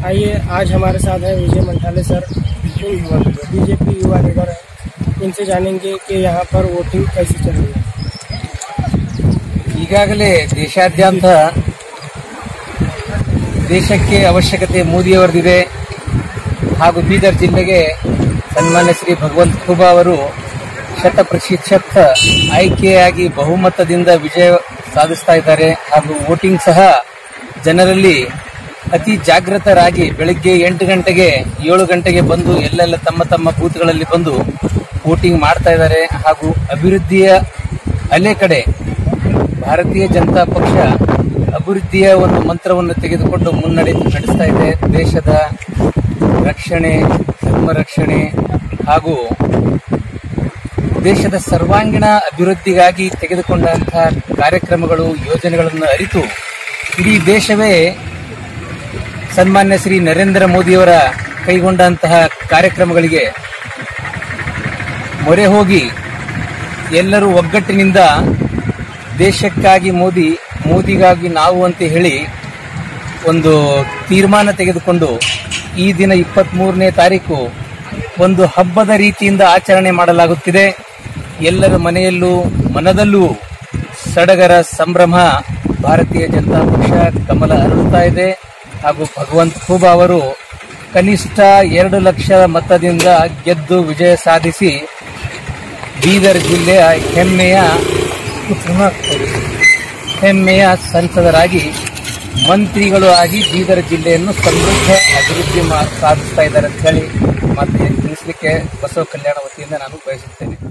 आइए आज हमारे साथ है विजय मंठाले सर बीजेपी युवा लीडर है इनसे जानेंगे कि यहाँ पर वोटिंग कैसी चल रही है ಈಗಾಗಲೇ ದೇಶಾದ್ಯಂತ ದೇಶಕ್ಕೆ ಅವಶ್ಯಕತೆ ಮೋದಿಯವರದಿದೆ ಹಾಗೂ ಬೀದರ್ ಜಿಲ್ಲೆಗೆ ಸನ್ಮಾನ್ಯ ಶ್ರೀ ಭಗವಂತ ಖೂಬಾ ಅವರು ಶತ ಪ್ರತಿಶತ ಆಯ್ಕೆಯಾಗಿ ಬಹುಮತದಿಂದ ವಿಜಯ ಸಾಧಿಸ್ತಾ ಇದ್ದಾರೆ ಹಾಗೂ ವೋಟಿಂಗ್ ಸಹ ಜನರಲ್ಲಿ ಅತಿ ಜಾಗೃತರಾಗಿ ಬೆಳಗ್ಗೆ ಎಂಟು ಗಂಟೆಗೆ ಏಳು ಗಂಟೆಗೆ ಬಂದು ಎಲ್ಲೆಲ್ಲ ತಮ್ಮ ತಮ್ಮ ಬೂತ್ಗಳಲ್ಲಿ ಬಂದು ವೋಟಿಂಗ್ ಮಾಡ್ತಾ ಇದ್ದಾರೆ ಹಾಗೂ ಅಭಿವೃದ್ಧಿಯ ಅಲೆ ಕಡೆ ಭಾರತೀಯ ಜನತಾ ಪಕ್ಷ ಅಭಿವೃದ್ಧಿಯ ಒಂದು ಮಂತ್ರವನ್ನು ತೆಗೆದುಕೊಂಡು ಮುನ್ನಡೆ ನಡೆಸ್ತಾ ಇದೆ ದೇಶದ ರಕ್ಷಣೆ ಧರ್ಮ ರಕ್ಷಣೆ ಹಾಗೂ ದೇಶದ ಸರ್ವಾಂಗೀಣ ಅಭಿವೃದ್ಧಿಗಾಗಿ ತೆಗೆದುಕೊಂಡಂತಹ ಕಾರ್ಯಕ್ರಮಗಳು ಯೋಜನೆಗಳನ್ನು ಅರಿತು ಇಡೀ ದೇಶವೇ ಸನ್ಮಾನ್ಯ ಶ್ರೀ ನರೇಂದ್ರ ಮೋದಿಯವರ ಕೈಗೊಂಡಂತಹ ಕಾರ್ಯಕ್ರಮಗಳಿಗೆ ಮೊರೆ ಹೋಗಿ ಎಲ್ಲರೂ ಒಗ್ಗಟ್ಟಿನಿಂದ ದೇಶಕ್ಕಾಗಿ ಮೋದಿ ಮೋದಿಗಾಗಿ ನಾವು ಅಂತ ಹೇಳಿ ಒಂದು ತೀರ್ಮಾನ ತೆಗೆದುಕೊಂಡು ಈ ದಿನ ಇಪ್ಪತ್ತ್ ಮೂರನೇ ತಾರೀಕು ಒಂದು ಹಬ್ಬದ ರೀತಿಯಿಂದ ಆಚರಣೆ ಮಾಡಲಾಗುತ್ತಿದೆ ಎಲ್ಲರ ಮನೆಯಲ್ಲೂ ಮನದಲ್ಲೂ ಸಡಗರ ಸಂಭ್ರಮ ಭಾರತೀಯ ಜನತಾ ಪಕ್ಷ ಕಮಲ ಅರಳುತ್ತಾ ಇದೆ ಹಾಗೂ ಭಗವಂತ ಖೂಬಾ ಅವರು ಕನಿಷ್ಠ ಎರಡು ಲಕ್ಷ ಮತದಿಂದ ಗೆದ್ದು ವಿಜಯ ಸಾಧಿಸಿ ಬೀದರ್ ಜಿಲ್ಲೆಯ ಹೆಮ್ಮೆಯ ಹೆಮ್ಮೆಯ ಸಂಸದರಾಗಿ ಮಂತ್ರಿಗಳು ಆಗಿ ಬೀದರ್ ಜಿಲ್ಲೆಯನ್ನು ಸಮೃದ್ಧ ಅಭಿವೃದ್ಧಿ ಮಾ- ಸಾಧಿಸ್ತಾ ಇದ್ದಾರೆ ಅಂತ ಹೇಳಿ ಮತ್ತೆ ತಿಳಿಸಲಿಕ್ಕೆ ಬಸವ ಕಲ್ಯಾಣ ವತಿಯಿಂದ ನಾನು ಬಯಸುತ್ತೇನೆ